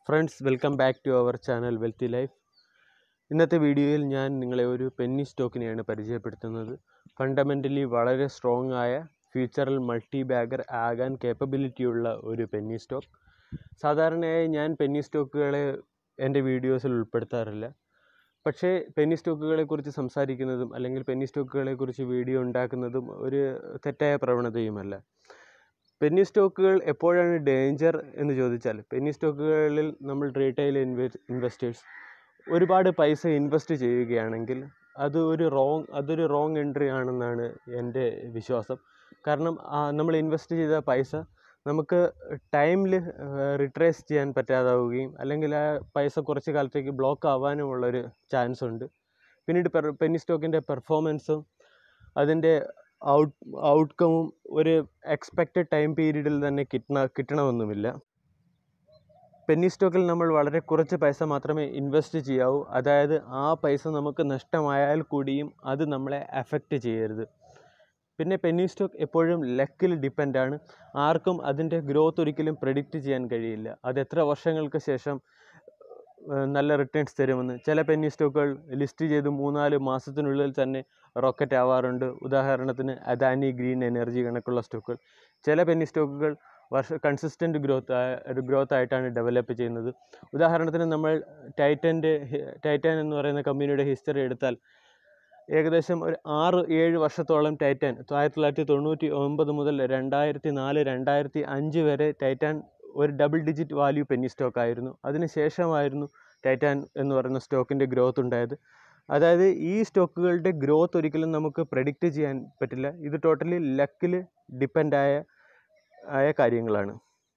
friends welcome back to our channel wealthy life ഇന്നത്തെ വീഡിയോയിൽ ഞാൻ നിങ്ങളെ ഒരു പെന്നി സ്റ്റോക്കിനെയാണ് പരിചയപ്പെടുത്തുന്നത് ഫണ്ടമെൻ്റലി വളരെ സ്ട്രോങ് ആയ ഫ്യൂച്ചറിൽ മൾട്ടി ബാഗർ ആകാൻ കേപ്പബിലിറ്റിയുള്ള ഒരു പെന്നി സ്റ്റോക്ക് സാധാരണയായി ഞാൻ പെന്നി സ്റ്റോക്കുകളെ എൻ്റെ വീഡിയോസിൽ ഉൾപ്പെടുത്താറില്ല പക്ഷേ പെന്നി സ്റ്റോക്കുകളെക്കുറിച്ച് സംസാരിക്കുന്നതും അല്ലെങ്കിൽ പെന്നി സ്റ്റോക്കുകളെക്കുറിച്ച് വീഡിയോ ഉണ്ടാക്കുന്നതും ഒരു തെറ്റായ പ്രവണതയുമല്ല പെന്നി സ്റ്റോക്കുകൾ എപ്പോഴാണ് ഡേഞ്ചർ എന്ന് ചോദിച്ചാൽ പെന്നി സ്റ്റോക്കുകളിൽ നമ്മൾ റീറ്റെയിൽ ഇൻവെസ്റ്റേഴ്സ് ഒരുപാട് പൈസ ഇൻവെസ്റ്റ് ചെയ്യുകയാണെങ്കിൽ അത് ഒരു റോങ് അതൊരു റോങ് എൻട്രി ആണെന്നാണ് എൻ്റെ വിശ്വാസം കാരണം ആ നമ്മൾ ഇൻവെസ്റ്റ് ചെയ്ത പൈസ നമുക്ക് ടൈമിൽ റിട്രേസ് ചെയ്യാൻ പറ്റാതാവുകയും അല്ലെങ്കിൽ ആ പൈസ കുറച്ച് കാലത്തേക്ക് ബ്ലോക്ക് ആവാനുമുള്ളൊരു ചാൻസ് ഉണ്ട് പിന്നീട് പെർ പെന്നി സ്റ്റോക്കിൻ്റെ പെർഫോമൻസും അതിൻ്റെ ഔട്ട് ഔട്ട്കമും ഒരു എക്സ്പെക്റ്റഡ് ടൈം പീരീഡിൽ തന്നെ കിട്ടണ കിട്ടണമെന്നുമില്ല പെന്നി സ്റ്റോക്കിൽ നമ്മൾ വളരെ കുറച്ച് പൈസ മാത്രമേ ഇൻവെസ്റ്റ് ചെയ്യാവൂ അതായത് ആ പൈസ നമുക്ക് നഷ്ടമായാൽ കൂടിയും അത് നമ്മളെ അഫക്റ്റ് ചെയ്യരുത് പിന്നെ പെന്നി സ്റ്റോക്ക് എപ്പോഴും ലക്കിൽ ഡിപ്പെൻഡാണ് ആർക്കും അതിൻ്റെ ഗ്രോത്ത് ഒരിക്കലും പ്രെഡിക്റ്റ് ചെയ്യാൻ കഴിയില്ല അത് എത്ര വർഷങ്ങൾക്ക് ശേഷം ഏഹ്, നല്ല റിട്ടേൺസ് തരുമെന്ന് ചില പെന്നി സ്റ്റോക്കുകൾ ലിസ്റ്റ് ചെയ്ത് മൂന്നാല് മാസത്തിനുള്ളിൽ തന്നെ റോക്കറ്റ് ആവാറുണ്ട് ഉദാഹരണത്തിന് അദാനി ഗ്രീൻ എനർജി കണക്കുള്ള സ്റ്റോക്കുകൾ ചില പെന്നി സ്റ്റോക്കുകൾ വർഷ കൺസിസ്റ്റൻറ്റ് ഗ്രോത്ത് ഒരു ഗ്രോത്ത് ആയിട്ടാണ് ഡെവലപ്പ് ചെയ്യുന്നത് ഉദാഹരണത്തിന് നമ്മൾ ടൈറ്റൻ്റെ ടൈറ്റൻ എന്ന് പറയുന്ന കമ്പനിയുടെ ഹിസ്റ്ററി എടുത്താൽ ഏകദേശം ഒരു ആറ് ഏഴ് വർഷത്തോളം ടൈറ്റാൻ ആയിരത്തി തൊള്ളായിരത്തി തൊണ്ണൂറ്റി ഒമ്പത് മുതൽ രണ്ടായിരത്തി നാല് രണ്ടായിരത്തി അഞ്ച് വരെ ടൈറ്റാൻ ഒരു double digit value penny stock ആയിരുന്നു അതിന് ശേഷമായിരുന്നു ടൈറ്റാൻ എന്ന് പറയുന്ന സ്റ്റോക്കിൻ്റെ ഗ്രോത്ത് ഉണ്ടായത് അതായത് ഈ സ്റ്റോക്കുകളുടെ ഗ്രോത്ത് ഒരിക്കലും നമുക്ക് പ്രെഡിക്റ്റ് ചെയ്യാൻ പറ്റില്ല ഇത് ടോട്ടലി ലക്കിൽ ഡിപ്പെൻഡായ ആയ കാര്യങ്ങളാണ്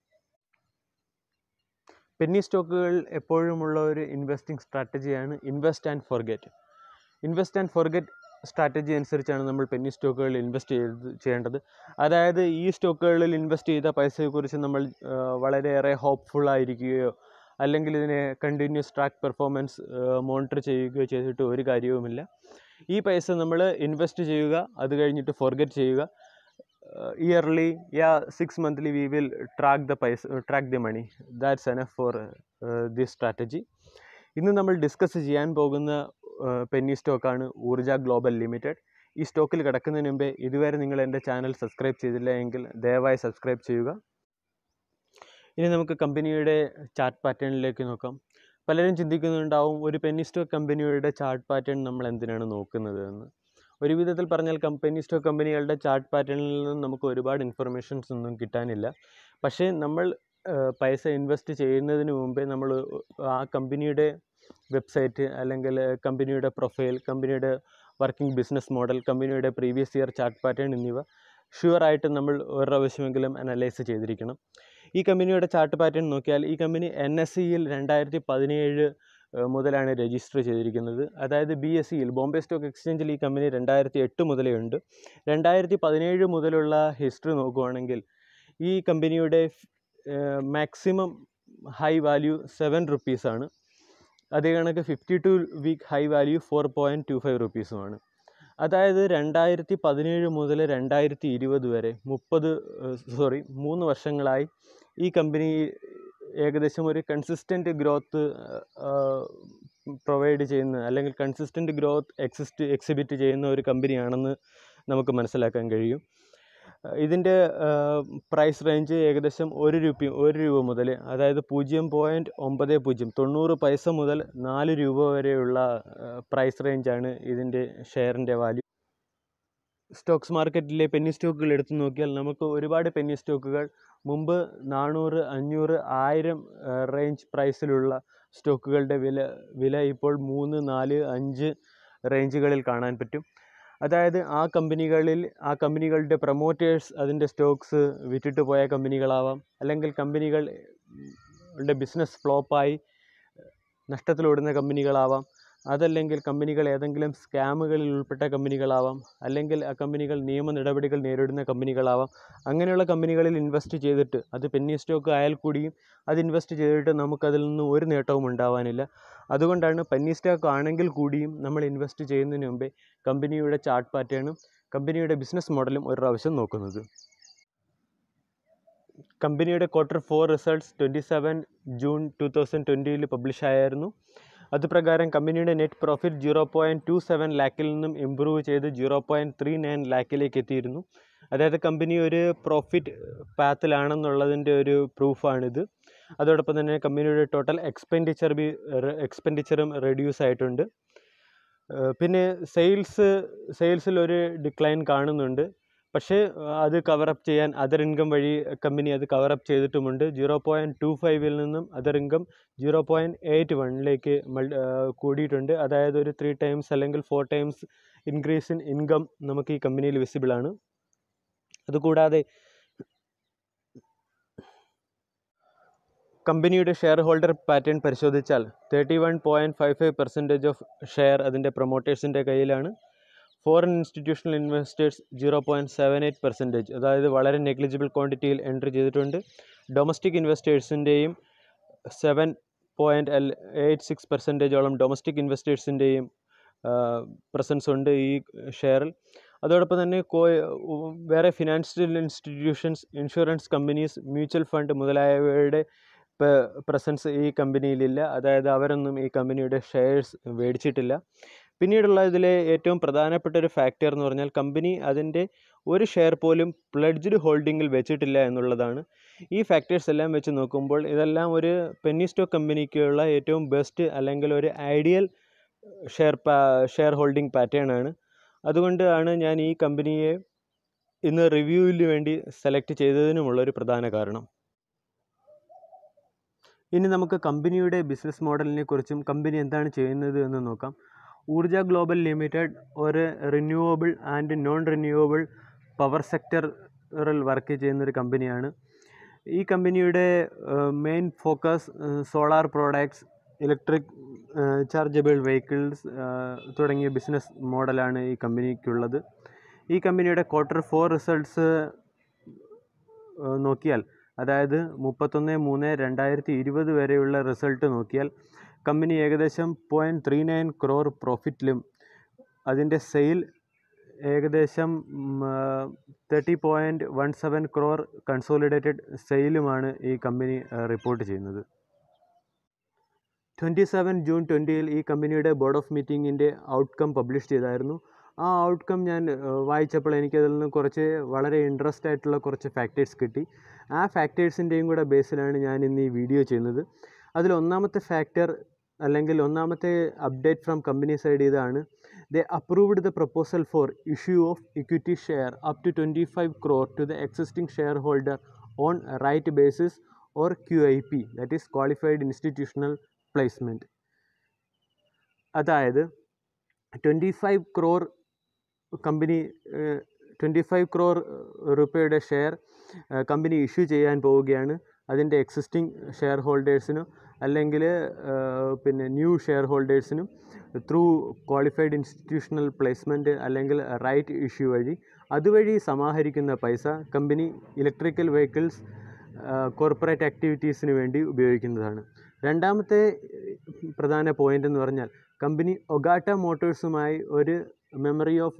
പെന്നി സ്റ്റോക്കുകൾ എപ്പോഴുമുള്ള ഒരു ഇൻവെസ്റ്റിംഗ് സ്ട്രാറ്റജിയാണ് invest and forget invest and forget strategy അനുസരിച്ചാണ് നമ്മൾ പെന്നി സ്റ്റോക്കുകളിൽ ഇൻവെസ്റ്റ് ചെയ്ത് ചെയ്യേണ്ടത് അതായത് ഈ സ്റ്റോക്കുകളിൽ ഇൻവെസ്റ്റ് ചെയ്ത പൈസയെക്കുറിച്ച് നമ്മൾ ആ, വളരെയേറെ ഹോപ്പ്ഫുൾ ആയിരിക്കുകയോ അല്ലെങ്കിൽ ഇതിനെ കണ്ടിന്യൂസ് ട്രാക്ക് പെർഫോമൻസ് മോണിറ്റർ ചെയ്യുകയോ ചെയ്തിട്ട് ഒരു കാര്യവുമില്ല ഈ പൈസ നമ്മൾ ഇൻവെസ്റ്റ് ചെയ്യുക അത് കഴിഞ്ഞിട്ട് ഫോർഗെറ്റ് ചെയ്യുക ഇയർലി യാ six monthly we will track the paisa track the money that's enough for this strategy ഇന്ന് നമ്മൾ ഡിസ്കസ് ചെയ്യാൻ പോകുന്ന പെന്നി സ്റ്റോക്കാണ് ഊർജ ഗ്ലോബൽ ലിമിറ്റഡ് ഈ സ്റ്റോക്കിൽ കിടക്കുന്നതിന് മുമ്പേ ഇതുവരെ നിങ്ങൾ എൻ്റെ ചാനൽ സബ്സ്ക്രൈബ് ചെയ്തില്ല എങ്കിൽ ദയവായി സബ്സ്ക്രൈബ് ചെയ്യുക ഇനി നമുക്ക് കമ്പനിയുടെ ചാർട്ട് പാറ്റേണിലേക്ക് നോക്കാം പലരും ചിന്തിക്കുന്നുണ്ടാവും ഒരു പെന്നി സ്റ്റോക്ക് കമ്പനിയുടെ ചാർട്ട് പാറ്റേൺ നമ്മൾ എന്തിനാണ് നോക്കുന്നത് എന്ന് ഒരു വിധത്തിൽ പറഞ്ഞാൽ കമ്പനി സ്റ്റോക്ക് കമ്പനികളുടെ ചാർട്ട് പാറ്റേണിൽ നിന്നും നമുക്ക് ഒരുപാട് ഇൻഫർമേഷൻസ് ഒന്നും കിട്ടാനില്ല പക്ഷേ നമ്മൾ ആ, പൈസ ഇൻവെസ്റ്റ് ചെയ്യുന്നതിന് മുമ്പേ നമ്മൾ ആ കമ്പനിയുടെ വെബ്സൈറ്റ് അല്ലെങ്കിൽ കമ്പനിയുടെ പ്രൊഫൈൽ കമ്പനിയുടെ വർക്കിംഗ് ബിസിനസ് മോഡൽ കമ്പനിയുടെ പ്രീവിയസ് ഇയർ ചാർട്ട് പാറ്റേൺ എന്നിവ ഷുവറായിട്ട് നമ്മൾ ഒരു പ്രാവശ്യമെങ്കിലും അനലൈസ് ചെയ്തിരിക്കണം ഈ കമ്പനിയുടെ ചാർട്ട് പാറ്റേൺ നോക്കിയാൽ ഈ കമ്പനി എൻ എസ് സിയിൽ രണ്ടായിരത്തി പതിനേഴ് മുതലാണ് രജിസ്റ്റർ ചെയ്തിരിക്കുന്നത് അതായത് ബി എസ് സിയിൽ ബോംബെ സ്റ്റോക്ക് എക്സ്ചേഞ്ചിൽ ഈ കമ്പനി രണ്ടായിരത്തി എട്ട് മുതലേ ഉണ്ട് രണ്ടായിരത്തി പതിനേഴ് മുതലുള്ള ഹിസ്റ്ററി നോക്കുവാണെങ്കിൽ ഈ കമ്പനിയുടെ മാക്സിമം ഹൈ വാല്യൂ സെവൻ റുപ്പീസാണ് അതേ കണക്ക് fifty two week high value four point two five റുപ്പീസുമാണ് അതായത് രണ്ടായിരത്തി പതിനേഴ് മുതൽ രണ്ടായിരത്തി ഇരുപത് വരെ മുപ്പത് സോറി മൂന്ന് വർഷങ്ങളായി ഈ കമ്പനി ഏകദേശം ഒരു കൺസിസ്റ്റൻറ്റ് ഗ്രോത്ത് പ്രൊവൈഡ് ചെയ്യുന്ന അല്ലെങ്കിൽ കൺസിസ്റ്റൻറ്റ് ഗ്രോത്ത് എക്സിസ്റ്റ് എക്സിബിറ്റ് ചെയ്യുന്ന ഒരു കമ്പനിയാണെന്ന് നമുക്ക് മനസ്സിലാക്കാൻ കഴിയും ഇതിൻ്റെ പ്രൈസ് റേഞ്ച് ഏകദേശം ഒരു രൂപ ഒരു രൂപ മുതൽ അതായത് പൂജ്യം പോയിൻറ്റ് ഒമ്പത് പൂജ്യം തൊണ്ണൂറ് പൈസ മുതൽ നാല് രൂപ വരെയുള്ള പ്രൈസ് റേഞ്ചാണ് ഇതിൻ്റെ ഷെയറിൻ്റെ വാല്യൂ സ്റ്റോക്സ് മാർക്കറ്റിലെ പെന്നി സ്റ്റോക്കുകൾ എടുത്തു നോക്കിയാൽ നമുക്ക് ഒരുപാട് പെന്നി സ്റ്റോക്കുകൾ മുമ്പ് നാനൂറ് അഞ്ഞൂറ് ആയിരം റേഞ്ച് പ്രൈസിലുള്ള സ്റ്റോക്കുകളുടെ വില വില ഇപ്പോൾ മൂന്ന് നാല് അഞ്ച് റേഞ്ചുകളിൽ കാണാൻ പറ്റും അതായത് ആ കമ്പനികളിൽ ആ കമ്പനികളുടെ പ്രൊമോട്ടേഴ്സ് അതിൻ്റെ സ്റ്റോക്സ് വിറ്റിട്ട് പോയ കമ്പനികളാവാം അല്ലെങ്കിൽ കമ്പനികൾ ബിസിനസ് ഫ്ലോപ്പായി നഷ്ടത്തിലോടുന്ന കമ്പനികളാവാം അതല്ലെങ്കിൽ കമ്പനികൾ ഏതെങ്കിലും സ്കാമുകളിൽ ഉൾപ്പെട്ട കമ്പനികളാവാം അല്ലെങ്കിൽ ആ കമ്പനികൾ നിയമ നടപടികൾ നേരിടുന്ന കമ്പനികളാവാം അങ്ങനെയുള്ള കമ്പനികളിൽ ഇൻവെസ്റ്റ് ചെയ്തിട്ട് അത് പെന്നി സ്റ്റോക്ക് ആയാൽ കൂടിയും അത് ഇൻവെസ്റ്റ് ചെയ്തിട്ട് നമുക്കതിൽ നിന്ന് ഒരു നേട്ടവും ഉണ്ടാവാനില്ല അതുകൊണ്ടാണ് പെന്നി സ്റ്റോക്ക് ആണെങ്കിൽ കൂടിയും നമ്മൾ ഇൻവെസ്റ്റ് ചെയ്യുന്നതിന് മുമ്പേ കമ്പനിയുടെ ചാർട്ട് പാറ്റേണും കമ്പനിയുടെ ബിസിനസ് മോഡലും ഒരു പ്രാവശ്യം നോക്കുന്നത് കമ്പനിയുടെ quarter four results twenty seven June two thousand ട്വൻറ്റിയിൽ പബ്ലിഷ് ആയിരുന്നു അതുപ്രകാരം കമ്പനിയുടെ net profit zero point two seven ലാക്കിൽ നിന്നും ഇമ്പ്രൂവ് ചെയ്ത് സീറോ പോയിൻറ്റ് ത്രീ നയൻ ലാക്കിലേക്ക് എത്തിയിരുന്നു അതായത് കമ്പനി ഒരു പ്രോഫിറ്റ് പാത്തിലാണെന്നുള്ളതിൻ്റെ ഒരു പ്രൂഫാണിത് അതോടൊപ്പം തന്നെ കമ്പനിയുടെ ടോട്ടൽ എക്സ്പെൻഡിച്ചർ ബി എക്സ്പെൻഡിച്ചറും റെഡ്യൂസ് ആയിട്ടുണ്ട് ഏഹ് പിന്നെ സെയിൽസ് സെയിൽസിൽ ഒരു ഡിക്ലൈൻ കാണുന്നുണ്ട് പക്ഷേ ഏഹ് അത് കവറപ്പ് ചെയ്യാൻ അതർ ഇൻകം വഴി കമ്പനി അത് കവറപ്പ് ചെയ്തിട്ടുമുണ്ട് സീറോ പോയിൻറ്റ് ടു ഫൈവിൽ നിന്നും other income zero point eight വണ്ണിലേക്ക് മൾ ഏഹ് കൂടിയിട്ടുണ്ട് അതായത് ഒരു ത്രീ ടൈംസ് അല്ലെങ്കിൽ four times increase in income നമുക്ക് ഈ കമ്പനിയിൽ വിസിബിൾ ആണ് അതുകൂടാതെ കമ്പനിയുടെ ഷെയർ ഹോൾഡർ പാറ്റേൺ പരിശോധിച്ചാൽ thirty one point five five percentage of share അതിൻ്റെ പ്രൊമോട്ടേഴ്സിൻ്റെ കയ്യിലാണ് foreign institutional investors zero point seven eight percentage അതായത് വളരെ നെഗ്ലിജിബിൾ ക്വാണ്ടിറ്റിയിൽ എൻട്രി ചെയ്തിട്ടുണ്ട് ഡൊമസ്റ്റിക് ഇൻവെസ്റ്റേഴ്സിൻ്റെയും seven point L eight six പെർസെൻറ്റേജോളം ഡൊമസ്റ്റിക് ഇൻവെസ്റ്റേഴ്സിൻ്റെയും പ്രസൻസ് ഉണ്ട് ഈ ഷെയറിൽ അതോടൊപ്പം തന്നെ കോ വേറെ financial institutions insurance companies mutual fund മുതലായവയുടെ പ്രസൻസ് ഈ കമ്പനിയിലില്ല അതായത് അവരൊന്നും ഈ കമ്പനിയുടെ ഷെയർസ് മേടിച്ചിട്ടില്ല പിന്നീടുള്ള ഇതിലെ ഏറ്റവും പ്രധാനപ്പെട്ട ഒരു ഫാക്ടർ എന്ന് പറഞ്ഞാൽ കമ്പനി അതിൻ്റെ ഒരു ഷെയർ പോലും പ്ലഡ്ജ്ഡ് ഹോൾഡിങ്ങിൽ വെച്ചിട്ടില്ല എന്നുള്ളതാണ് ഈ ഫാക്ടേഴ്സ് എല്ലാം വെച്ച് നോക്കുമ്പോൾ ഇതെല്ലാം ഒരു പെന്നി സ്റ്റോക്ക് കമ്പനിക്കുള്ള ഏറ്റവും ബെസ്റ്റ് അല്ലെങ്കിൽ ഒരു ഐഡിയൽ ഷെയർ പാ ഷെയർ ഹോൾഡിംഗ് പാറ്റേൺ ആണ് അതുകൊണ്ടാണ് ഞാൻ ഈ കമ്പനിയെ ഇന്ന് റിവ്യൂവിന് വേണ്ടി സെലക്ട് ചെയ്തതിനുമുള്ളൊരു പ്രധാന കാരണം ഇനി നമുക്ക് കമ്പനിയുടെ ബിസിനസ് മോഡലിനെ കുറിച്ചും കമ്പനി എന്താണ് ചെയ്യുന്നത് എന്ന് നോക്കാം ഊർജ ഗ്ലോബൽ ലിമിറ്റഡ് ഒരു renewable and non renewable power സെക്ടറിൽ വർക്ക് ചെയ്യുന്ന ഒരു കമ്പനിയാണ് ഈ കമ്പനിയുടെ main focus solar products electric chargeable vehicles തുടങ്ങിയ ബിസിനസ് മോഡലാണ് ഈ കമ്പനിക്കുള്ളത് ഈ കമ്പനിയുടെ ക്വാർട്ടർ ഫോർ റിസൾട്ട്സ് നോക്കിയാൽ അതായത് മുപ്പത്തൊന്ന് മൂന്ന് രണ്ടായിരത്തി ഇരുപത് വരെയുള്ള റിസൾട്ട് നോക്കിയാൽ കമ്പനി ഏകദേശം പോയിൻറ്റ് ത്രീ നയൻ ക്രോർ പ്രോഫിറ്റിലും അതിൻ്റെ സെയിൽ ഏകദേശം thirty point one seven crore consolidated സെയിലുമാണ് ഈ കമ്പനി റിപ്പോർട്ട് ചെയ്യുന്നത് ട്വൻറ്റി സെവൻ ജൂൺ ട്വൻറ്റിയിൽ ഈ കമ്പനിയുടെ ബോർഡ് ഓഫ് മീറ്റിങ്ങിൻ്റെ ഔട്ട്കം പബ്ലിഷ് ചെയ്തായിരുന്നു ആ ഔട്ട്കം ഞാൻ വായിച്ചപ്പോൾ എനിക്കതിൽ നിന്ന് കുറച്ച് വളരെ ഇൻട്രസ്റ്റ് ആയിട്ടുള്ള കുറച്ച് ഫാക്ടേഴ്സ് കിട്ടി ആ ഫാക്ടേഴ്സിൻ്റെയും കൂടെ ബേസിലാണ് ഞാൻ ഇന്ന് ഈ വീഡിയോ ചെയ്യുന്നത് അതിൽ ഒന്നാമത്തെ ഫാക്ടർ അല്ലെങ്കിൽ ഒന്നാമത്തെ അപ്ഡേറ്റ് ഫ്രം കമ്പനി സൈഡ് ഇതാണ് they approved the proposal for issue of equity share up to twenty five crore to the existing share holder on right basis or Q I P that is qualified institutional placement അതായത് twenty five crore കമ്പനി twenty five crore റുപ്പയുടെ share കമ്പനി issue ചെയ്യാൻ പോവുകയാണ് അതിൻ്റെ existing share ഹോൾഡേഴ്സിനും അല്ലെങ്കിൽ പിന്നെ ന്യൂ ഷെയർ ഹോൾഡേഴ്സിനും ത്രൂ ക്വാളിഫൈഡ് ഇൻസ്റ്റിറ്റ്യൂഷണൽ പ്ലേസ്മെൻറ്റ് അല്ലെങ്കിൽ റൈറ്റ് ഇഷ്യൂ വഴി അതുവഴി സമാഹരിക്കുന്ന പൈസ കമ്പനി ഇലക്ട്രിക്കൽ വെഹിക്കിൾസ് കോർപ്പറേറ്റ് ആക്ടിവിറ്റീസിന് വേണ്ടി ഉപയോഗിക്കുന്നതാണ് രണ്ടാമത്തെ പ്രധാന പോയിൻ്റ് എന്ന് പറഞ്ഞാൽ കമ്പനി ഒഗാട്ട മോട്ടോഴ്സുമായി ഒരു memory of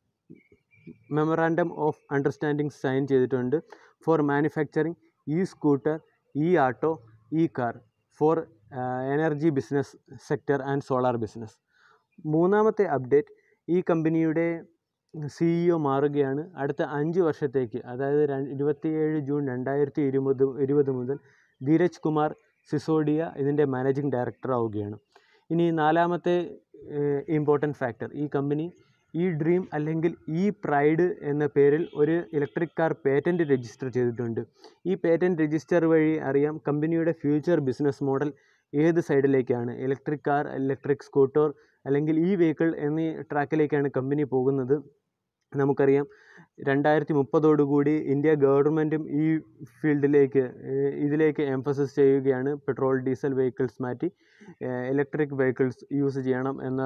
memorandum of understanding sign ചെയ്തിട്ടുണ്ട് for manufacturing e scooter e auto e car for energy business sector and solar business മൂന്നാമത്തെ അപ്ഡേറ്റ് ഈ കമ്പനിയുടെ സിഇഒ മാറുകയാണ് അടുത്ത അഞ്ച് വർഷത്തേക്ക് അതായത് ഇരുപത്തിയേഴ് ജൂൺ രണ്ടായിരത്തി ഇരുപത് ഇരുപത് മുതൽ ധീരജ് കുമാർ സിസോഡിയ ഇതിൻ്റെ മാനേജിംഗ് ഡയറക്ടർ ആവുകയാണ് ഇനി നാലാമത്തെ ഇമ്പോർട്ടൻറ്റ് ഫാക്ടർ ഈ കമ്പനി ഈ ഡ്രീം അല്ലെങ്കിൽ ഈ പ്രൈഡ് എന്ന പേരിൽ ഒരു ഇലക്ട്രിക് കാർ പേറ്റൻറ്റ് രജിസ്റ്റർ ചെയ്തിട്ടുണ്ട് ഈ പേറ്റൻറ്റ് രജിസ്റ്റർ വഴി അറിയാം കമ്പനിയുടെ ഫ്യൂച്ചർ ബിസിനസ് മോഡൽ ഏത് സൈഡിലേക്കാണ് ഇലക്ട്രിക് കാർ ഇലക്ട്രിക് സ്കൂട്ടർ അല്ലെങ്കിൽ ഈ വെഹിക്കിൾ എന്നീ ട്രാക്കിലേക്കാണ് കമ്പനി പോകുന്നത് നമുക്കറിയാം രണ്ടായിരത്തി മുപ്പതോടുകൂടി ഇന്ത്യ ഗവൺമെൻറ്റും ഈ ഫീൽഡിലേക്ക് ഇതിലേക്ക് എംഫസിസ് ചെയ്യുകയാണ് പെട്രോൾ ഡീസൽ വെഹിക്കിൾസ് മാറ്റി ഇലക്ട്രിക് വെഹിക്കിൾസ് യൂസ് ചെയ്യണം എന്ന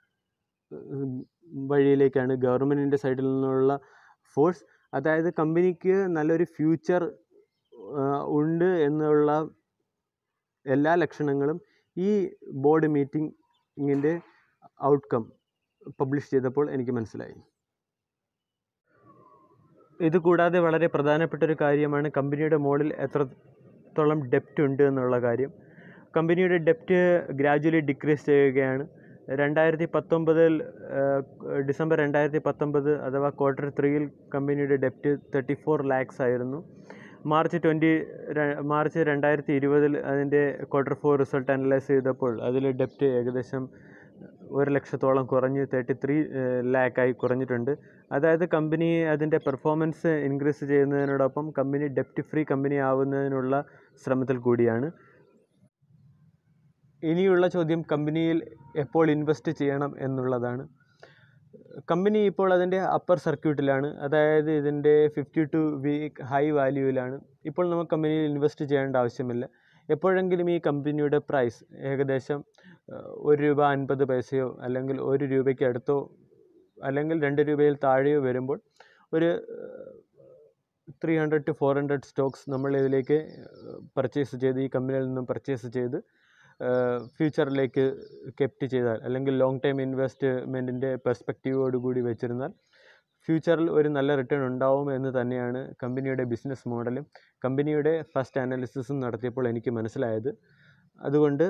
വഴിയിലേക്കാണ് ഗവൺമെൻറ്റിൻ്റെ സൈഡിൽ നിന്നുള്ള ഫോഴ്സ് അതായത് കമ്പനിക്ക് നല്ലൊരു ഫ്യൂച്ചർ ഉണ്ട് എന്നുള്ള എല്ലാ ലക്ഷണങ്ങളും ഈ ബോർഡ് മീറ്റിങ്ങിൻ്റെ ഔട്ട്കം പബ്ലിഷ് ചെയ്തപ്പോൾ എനിക്ക് മനസ്സിലായി ഇത് കൂടാതെ വളരെ പ്രധാനപ്പെട്ട ഒരു കാര്യമാണ് കമ്പനിയുടെ മുകളിൽ എത്രത്തോളം ഡെപ്റ്റ് ഉണ്ട് എന്നുള്ള കാര്യം കമ്പനിയുടെ ഡെപ്റ്റ് ഗ്രാജുവലി ഡിക്രീസ് ചെയ്യുകയാണ് രണ്ടായിരത്തി പത്തൊമ്പതിൽ ഡിസംബർ രണ്ടായിരത്തി പത്തൊമ്പത് അഥവാ ക്വാർട്ടർ ത്രീയിൽ കമ്പനിയുടെ ഡെപ്റ്റ് തേർട്ടി ഫോർ ലാക്സ് ആയിരുന്നു മാർച്ച് ട്വൻറ്റി മാർച്ച് രണ്ടായിരത്തി ഇരുപതിൽ അതിൻ്റെ ക്വാർട്ടർ ഫോർ റിസൾട്ട് അനലൈസ് ചെയ്തപ്പോൾ അതിൽ ഡെപ്റ്റ് ഏകദേശം ഒരു ലക്ഷത്തോളം കുറഞ്ഞ് തേർട്ടി ത്രീ ലാക്കായി കുറഞ്ഞിട്ടുണ്ട് അതായത് കമ്പനി അതിൻ്റെ പെർഫോമൻസ് ഇൻക്രീസ് ചെയ്യുന്നതിനോടൊപ്പം കമ്പനി ഡെപ്റ്റ് ഫ്രീ കമ്പനി ആവുന്നതിനുള്ള ശ്രമത്തിൽ കൂടിയാണ് ഇനിയുള്ള ചോദ്യം കമ്പനിയിൽ എപ്പോൾ ഇൻവെസ്റ്റ് ചെയ്യണം എന്നുള്ളതാണ് കമ്പനി ഇപ്പോൾ അതിൻ്റെ അപ്പർ സർക്യൂട്ടിലാണ് അതായത് ഇതിൻ്റെ ഫിഫ്റ്റി ടു വീക്ക് ഹൈ വാല്യൂവിലാണ് ഇപ്പോൾ നമുക്ക് കമ്പനിയിൽ ഇൻവെസ്റ്റ് ചെയ്യേണ്ട ആവശ്യമില്ല എപ്പോഴെങ്കിലും ഈ കമ്പനിയുടെ പ്രൈസ് ഏകദേശം ഏഹ്, ഒരു രൂപ അൻപത് പൈസയോ അല്ലെങ്കിൽ ഒരു രൂപയ്ക്ക് അടുത്തോ അല്ലെങ്കിൽ രണ്ട് രൂപയിൽ താഴെയോ വരുമ്പോൾ ഒരു three hundred to four hundred stocks നമ്മൾ ഇതിലേക്ക് പർച്ചേസ് ചെയ്ത് ഈ കമ്പനിയിൽ നിന്നും പർച്ചേസ് ചെയ്ത് ഫ്യൂച്ചറിലേക്ക് കെപ്റ്റ് ചെയ്താൽ അല്ലെങ്കിൽ ലോങ് ടൈം ഇൻവെസ്റ്റ്മെൻറ്റിൻ്റെ പെർസ്പെക്റ്റീവോട് കൂടി വെച്ചിരുന്നാൽ ഫ്യൂച്ചറിൽ ഒരു നല്ല റിട്ടേൺ ഉണ്ടാവും എന്ന് തന്നെയാണ് കമ്പനിയുടെ ബിസിനസ് മോഡലും കമ്പനിയുടെ ഫസ്റ്റ് അനാലിസിസും നടത്തിയപ്പോൾ എനിക്ക് മനസ്സിലായത് അതുകൊണ്ട്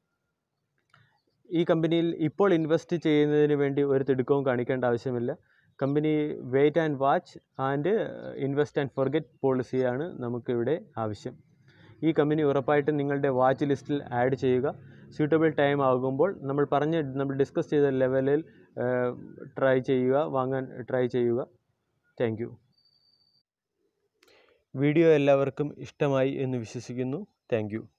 ഈ കമ്പനിയിൽ ഇപ്പോൾ ഇൻവെസ്റ്റ് ചെയ്യുന്നതിന് വേണ്ടി ഒരു തിടുക്കവും കാണിക്കേണ്ട ആവശ്യമില്ല കമ്പനി wait and watch and invest and forget പോളിസിയാണ് നമുക്കിവിടെ ആവശ്യം ഈ കമ്പനി ഉറപ്പായിട്ടും നിങ്ങളുടെ വാച്ച് ലിസ്റ്റിൽ ആഡ് ചെയ്യുക സ്യൂട്ടബിൾ ടൈം ആകുമ്പോൾ നമ്മൾ പറഞ്ഞ് നമ്മൾ ഡിസ്കസ് ചെയ്ത ലെവലിൽ ട്രൈ ചെയ്യുക വാങ്ങാൻ ട്രൈ ചെയ്യുക താങ്ക് യു വീഡിയോ എല്ലാവർക്കും ഇഷ്ടമായി എന്ന് വിശ്വസിക്കുന്നു താങ്ക് യു